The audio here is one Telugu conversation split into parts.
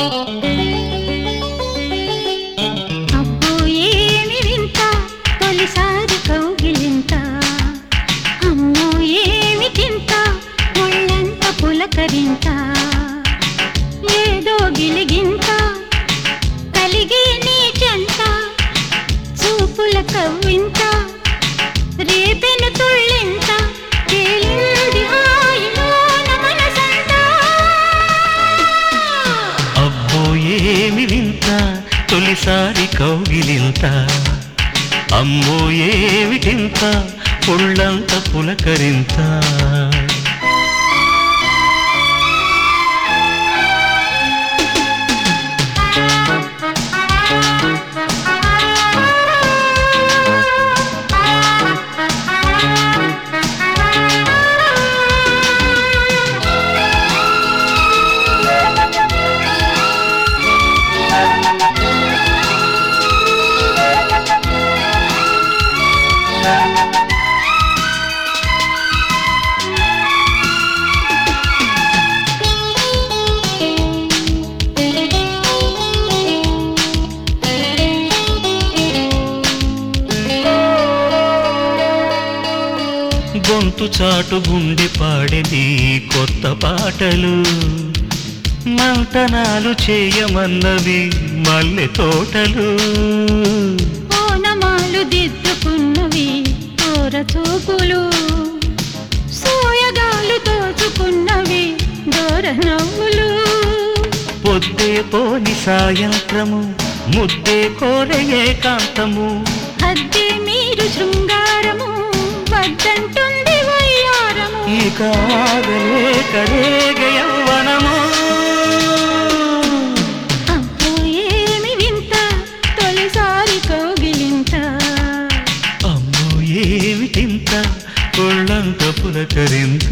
అబ్బో ఏమి వింత తొలిసారి కౌగిలింత అమ్మో ఏమి తింత ఒళ్ళంత పులకరింత ఏదో గిలిగింత కలిగి నీ చెంత చూపుల కవ్వింత రేపెను తుళ్ళింత తేలింది హాయిలోన మనసంతా అబ్బో ఏమి వింత తొలిసారి కౌగిలింత అమ్మో ఏమిటింత ఒళ్ళంత పులకరింత గొంతు చాటు గుండె పాడేది కొత్త పాటలు మంతనాలు చేయమన్నవి మల్లె తోటలు ఓనమాలు దిద్దుకున్నవి ఓర చూపులు సోయగాలు దోచుకున్నవి దూర నవ్వులు పొద్దే పోని సాయంత్రము ముద్దే కోరే ఏకాంతము అద్దె మీరు శృంగారము వద్దంటుంది వయ్యారము ఈ కాగలేక రేగ యవ్వనము అబ్బో ఏమి వింత తొలిసారి కౌగిలింత అమ్మో ఏమిటింత ఒళ్ళంత పులకరింత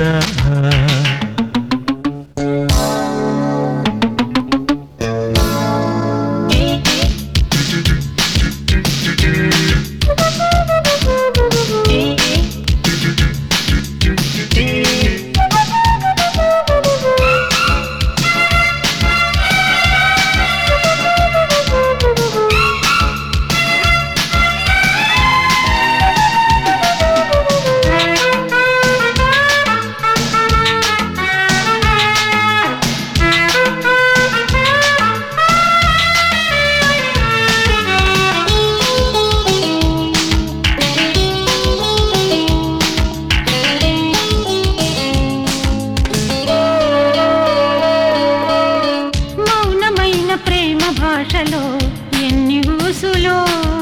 మౌనమైన ప్రేమ భాషలో ఎన్ని ఊసులో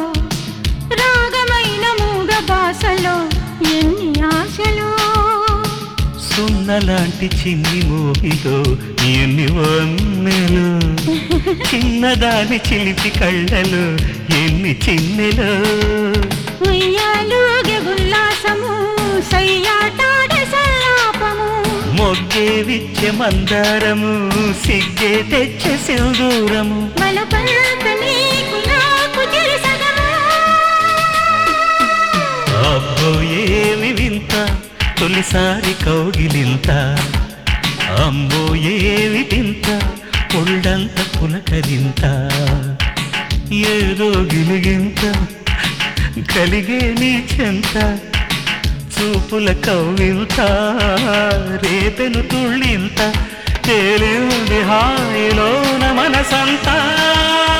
రాగమైన మూగ భాషలో ఎన్ని ఆశలో సున్నలాంటి చిన్ని మోహిలో ఎన్ని వన్నెలు చిన్నదాని చిలిపి కళ్ళలు ఎన్ని చిన్నెలు ఉయ్యాలుగే ఉల్లాసము సయ్యాటాడ సల్లాపము మొగ్గే విచ్చే మందారము సిగ్గే తెచ్చే సింధూరము బలపంత నీకు నాకు చెరిసగము అబ్బో ఏమి వింత తొలిసారి కౌగిలింత అమ్మో ఏమి వింత ఒళ్ళంత పులకరింత ఏదో గిలిగింత కలిగే నీ చెంత చూపుల కవ్వింత రేపెను తుళ్ళింత తేలింది హాయిలోన మనసంతా